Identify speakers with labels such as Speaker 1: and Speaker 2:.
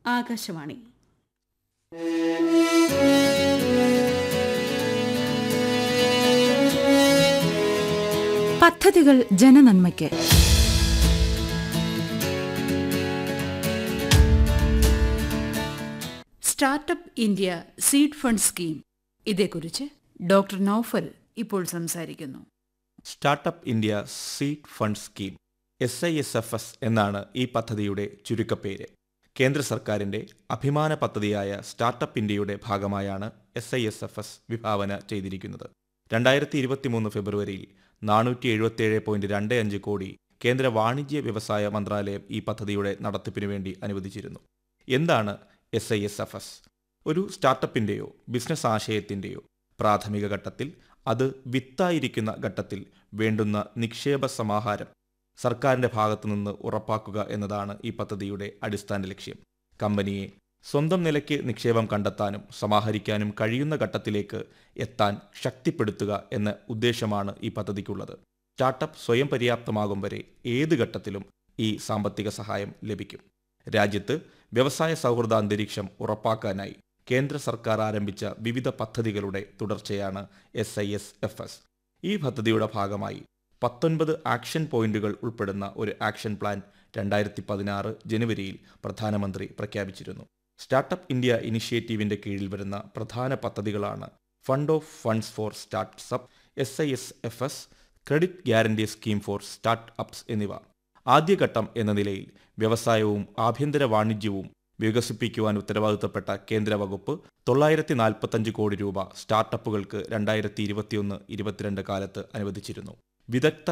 Speaker 1: ആകാശവാണി
Speaker 2: പദ്ധതികൾ ജനനന്മയ്ക്ക്
Speaker 1: startup India seed fund scheme ഇതേക്കുറിച്ച് ഡോക്ടർ നൌഫൽ ഇപ്പോൾ സംസാരിക്കുന്നു
Speaker 3: startup India seed fund scheme S I S F S എന്നാണ് ഈ പദ്ധതിയുടെ ചുരുക്കപ്പേര് കേന്ദ്ര സർക്കാരിന്റെ അഭിമാന പദ്ധതിയായ സ്റ്റാർട്ടപ്പ് ഇന്ത്യയുടെ ഭാഗമായാണ് S I S F S വിഭാവന ചെയ്തിരിക്കുന്നത് രണ്ടായിരത്തി ഇരുപത്തിമൂന്ന് ഫെബ്രുവരിയിൽ നാനൂറ്റി എഴുപത്തിയേഴ് പോയിന്റ് രണ്ട് അഞ്ച് കോടി കേന്ദ്ര വാണിജ്യ വ്യവസായ മന്ത്രാലയം ഈ പദ്ധതിയുടെ നടത്തിപ്പിനു വേണ്ടി അനുവദിച്ചിരുന്നു എന്താണ് S I S F S ഒരു സ്റ്റാർട്ടപ്പിന്റെയോ ബിസിനസ് ആശയത്തിന്റെയോ പ്രാഥമിക ഘട്ടത്തിൽ അത് വിത്തായിരിക്കുന്ന ഘട്ടത്തിൽ വേണ്ടുന്ന നിക്ഷേപ സമാഹാരം സർക്കാരിന്റെ ഭാഗത്തുനിന്ന് ഉറപ്പാക്കുക എന്നതാണ് ഈ പദ്ധതിയുടെ അടിസ്ഥാന ലക്ഷ്യം കമ്പനിയെ സ്വന്തം നിലയ്ക്ക് നിക്ഷേപം കണ്ടെത്താനും സമാഹരിക്കാനും കഴിയുന്ന ഘട്ടത്തിലേക്ക് എത്താൻ ശക്തിപ്പെടുത്തുക എന്ന ഉദ്ദേശമാണ് ഈ പദ്ധതിക്കുള്ളത് സ്റ്റാർട്ടപ്പ് സ്വയം പര്യാപ്തമാകും വരെ ഏത് ഘട്ടത്തിലും ഈ സാമ്പത്തിക സഹായം ലഭിക്കും രാജ്യത്ത് വ്യവസായ സൗഹൃദ അന്തരീക്ഷം ഉറപ്പാക്കാനായി കേന്ദ്ര സർക്കാർ ആരംഭിച്ച വിവിധ പദ്ധതികളുടെ തുടർച്ചയാണ് S I S F S ഈ പദ്ധതിയുടെ ഭാഗമായി പത്തൊൻപത് ആക്ഷൻ പോയിന്റുകൾ ഉൾപ്പെടുന്ന ഒരു ആക്ഷൻ പ്ലാൻ രണ്ടായിരത്തി പതിനാറ് ജനുവരിയിൽ പ്രധാനമന്ത്രി പ്രഖ്യാപിച്ചിരുന്നു സ്റ്റാർട്ടപ്പ് ഇന്ത്യ ഇനിഷ്യേറ്റീവിന്റെ കീഴിൽ വരുന്ന പ്രധാന പദ്ധതികളാണ് fund of funds for startups S I S F S credit guarantee scheme for startups എന്നിവ ആദ്യഘട്ടം എന്ന നിലയിൽ വ്യവസായവും ആഭ്യന്തര വാണിജ്യവും വികസിപ്പിക്കുവാൻ ഉത്തരവാദിത്തപ്പെട്ട കേന്ദ്ര വകുപ്പ് തൊള്ളായിരത്തി നാൽപ്പത്തഞ്ച് കോടി രൂപ സ്റ്റാർട്ടപ്പുകൾക്ക് രണ്ടായിരത്തി ഇരുപത്തിയൊന്ന് ഇരുപത്തിരണ്ട് കാലത്ത് അനുവദിച്ചിരുന്നു വിദഗ്ധ